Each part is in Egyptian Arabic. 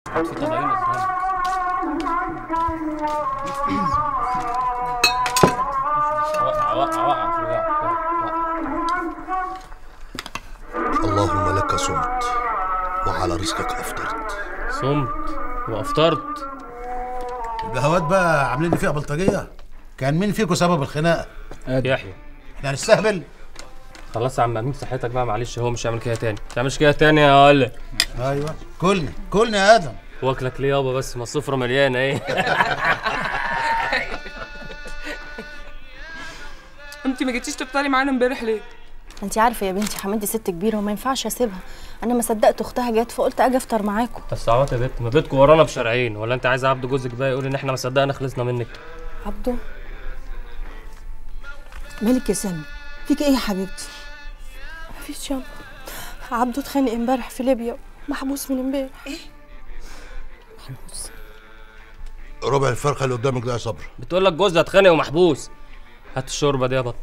في طبقين قدامك وقع وقع وقع وقع اللهم لك صمت وعلى رزقك افطرت صمت وافطرت البهوات بقى عاملين لي فيها بلطجيه كان مين فيكم سبب الخناقه يحيى احنا هنستهبل خلاص يا عم امين صحتك بقى معلش هو مش هيعمل كده تاني ما تعملش كده تاني يا ولا ايوه كلنا كلنا يا ادم واكلك ليه يابا بس ما السفره مليانه ايه انت ما جيتيش تفطري معانا امبارح ليه انت عارفه يا بنتي حماتي ست كبيره وما ينفعش اسيبها انا ما صدقت اختها جت فقلت اجي افطر معاكم بس عوات يا بت ما بيتكم ورانا بشرعين ولا انت عايز عبد جوزك بقى يقول ان احنا ما صدقنا خلصنا منك عبده مالك يا سامي فيك ايه يا حبيبتي مفيش يابا عبده اتخانق امبارح في ليبيا محبوس من امبارح ربع الفرخه اللي قدامك ده يا صبر بتقول لك جوزها اتخانق ومحبوس هات الشوربه دي يا بط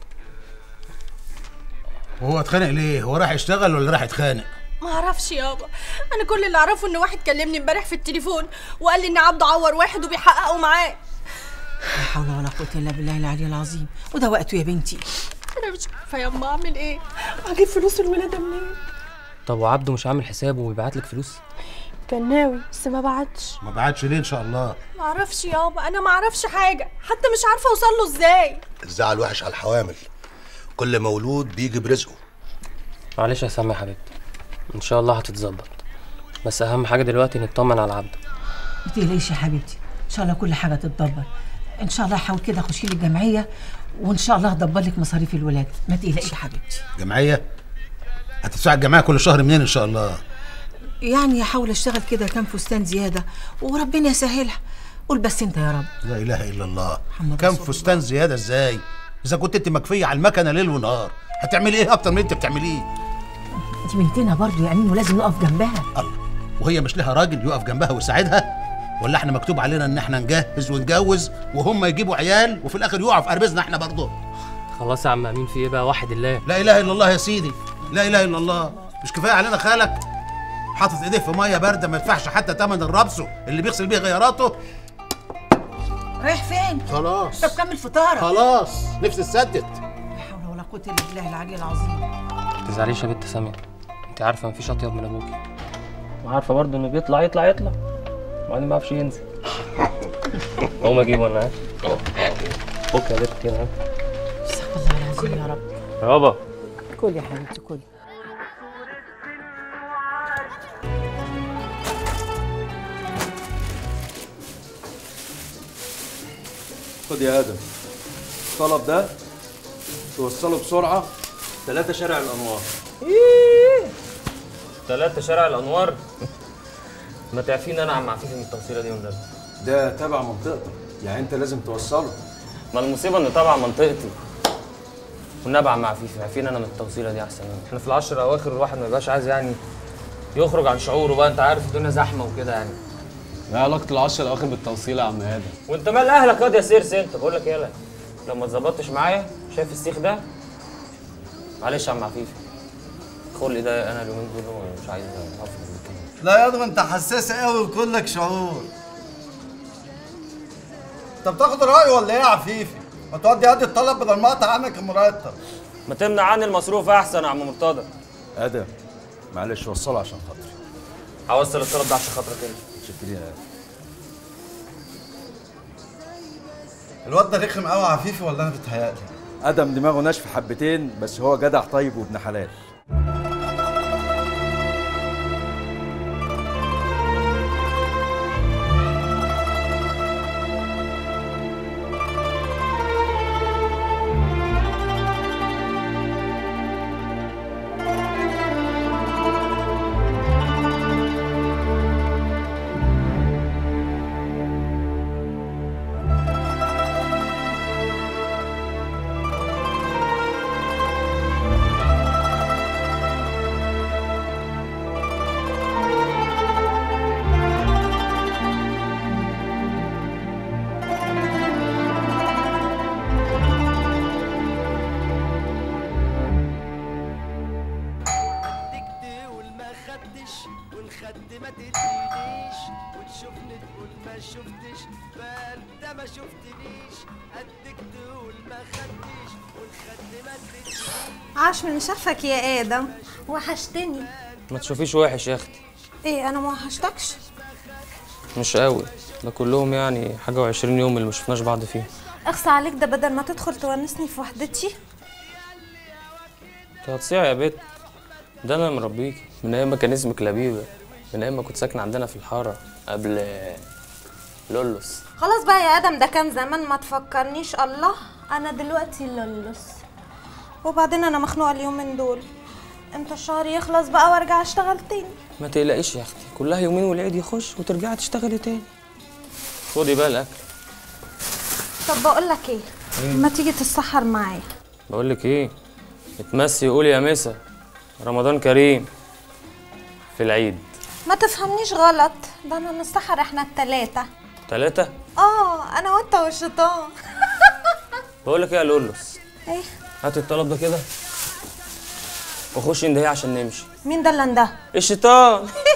وهو اتخانق ليه هو راح يشتغل ولا راح يتخانق ما اعرفش يابا انا كل اللي اعرفه ان واحد كلمني امبارح في التليفون وقال لي ان عبده عور واحد وبيحققوا معاه لا حول ولا قوه الا بالله العلي العظيم وده وقته يا بنتي انا مش عارفه يا اما اعمل ايه اجيب فلوس الولاده منين طب وعبده مش عامل حسابه ويبعت لك فلوس كان ناوي بس ما بعتش ما بعتش ليه ان شاء الله ما اعرفش يابا انا ما اعرفش حاجه حتى مش عارفه اوصل له ازاي الزعل وحش على الحوامل كل مولود بيجي برزقه معلش يا سامي يا حبيبتي ان شاء الله هتتظبط بس اهم حاجه دلوقتي نطمن على عبده ما تقلقيش يا حبيبتي ان شاء الله كل حاجه تتدبر ان شاء الله حاول كده خشي لي الجمعيه وان شاء الله هدبر لك مصاريف الولاد ما تقلقيش يا حبيبتي جمعيه هتدفع الجمعيه كل شهر منين ان شاء الله يعني هحاول اشتغل كده كام فستان زياده وربنا يسهلها قول بس انت يا رب لا اله الا الله محمد كم رسول فستان زياده ازاي اذا كنت انت مكفيه على المكنه ليل ونهار هتعملي ايه اكتر من اللي انت بتعمليه دي بنتنا برضه يا امين ولازم نقف جنبها الله وهي مش لها راجل يقف جنبها ويساعدها ولا احنا مكتوب علينا ان احنا نجهز ونجوز وهم يجيبوا عيال وفي الاخر يقعوا في قربزنا احنا برضه خلاص يا عم امين في ايه بقى واحد الله لا اله الا الله يا سيدي لا اله الا الله مش كفايه علينا خالك حاطط ايديه في ميه بارده ما يدفعش حتى ثمن الربسه اللي بيغسل بيه غياراته رايح فين خلاص طب كمل فطارك خلاص نفسي اتسدد لا حول ولا قوه الا بالله العلي العظيم ما تزعليش يا بنت ساميه انت عارفه مفيش اطيب من ابوكي وعارفه برضه انه بيطلع يطلع يطلع وبعدين ما يعرفش ينزل اقوم اجيبه انا ها فك يا بنت كده ها. استغفر الله العظيم يا رب يابا كل يا حبيبتي كل خد يا ادم الطلب ده توصله بسرعه ثلاثة شارع الانوار ثلاثة شارع الانوار ما تعرفين انا عم عفيفي من التوصيله دي والنبي ده تبع منطقتك يعني انت لازم توصله ما المصيبه ان طبعا منطقتي والنبي عم عفيفي عارفين انا من التوصيله دي احسن مني احنا في العشر الاواخر الواحد ما يبقاش عايز يعني يخرج عن شعوره بقى انت عارف الدنيا زحمه وكده يعني ما علاقة العشر الأواخر بالتوصيل يا عم آدم؟ وانت مال اهلك ياض يا سيرس انت بقول لك يالا لو ما اتظبطتش معايا شايف السيخ ده معلش يا عم عفيفي خلي ده انا اليومين دول مش عايز احافظ لا يا ادم انت حساس قوي وكلك شعور انت بتاخد راي ولا ايه يا عفيفي؟ ما تودي ادي الطلب بدل ما اقطع عنك المرتب ما تمنع عني المصروف احسن يا عم مرتضى ادم معلش وصله عشان خاطري هوصل الطلب ده عشان خاطرك انت شكرا يا ادم الواد ده رخم قوي يا عفيفي ولا انا بتهيألي؟ ادم دماغه ناشفه حبتين بس هو جدع طيب وابن حلال عاش من شافك يا ادم وحشتني ما تشوفيش وحش يا اختي ايه انا ما وحشتكش مش قوي ده كلهم يعني حاجه وعشرين يوم اللي ما شفناش بعض فيهم اخصى عليك ده بدل ما تدخل تونسني في وحدتي انت هتصيع يا بت ده انا مربيكي من ايام ما كان اسمك لبيبه من ايام ما كنت ساكنه عندنا في الحاره قبل لولوس خلاص بقى يا ادم ده كان زمان ما تفكرنيش الله انا دلوقتي لولس وبعدين انا مخنوقه اليومين دول امتى الشهر يخلص بقى وارجع اشتغل تاني ما تقلقيش يا اختي كلها يومين والعيد يخش وترجعي تشتغلي تاني خدي بقى الاكل طب بقول لك ايه ما تيجي تتسحر معايا بقول لك ايه اتمسي قولي يا مسا رمضان كريم في العيد ما تفهمنيش غلط ده انا نسحر احنا التلاتة ثلاثة اه انا وانت والشيطان بقول لك ايه يا لولوس ايه هات الطلب ده كده وخش اندهيه عشان نمشي مين ده اللي ده الشيطان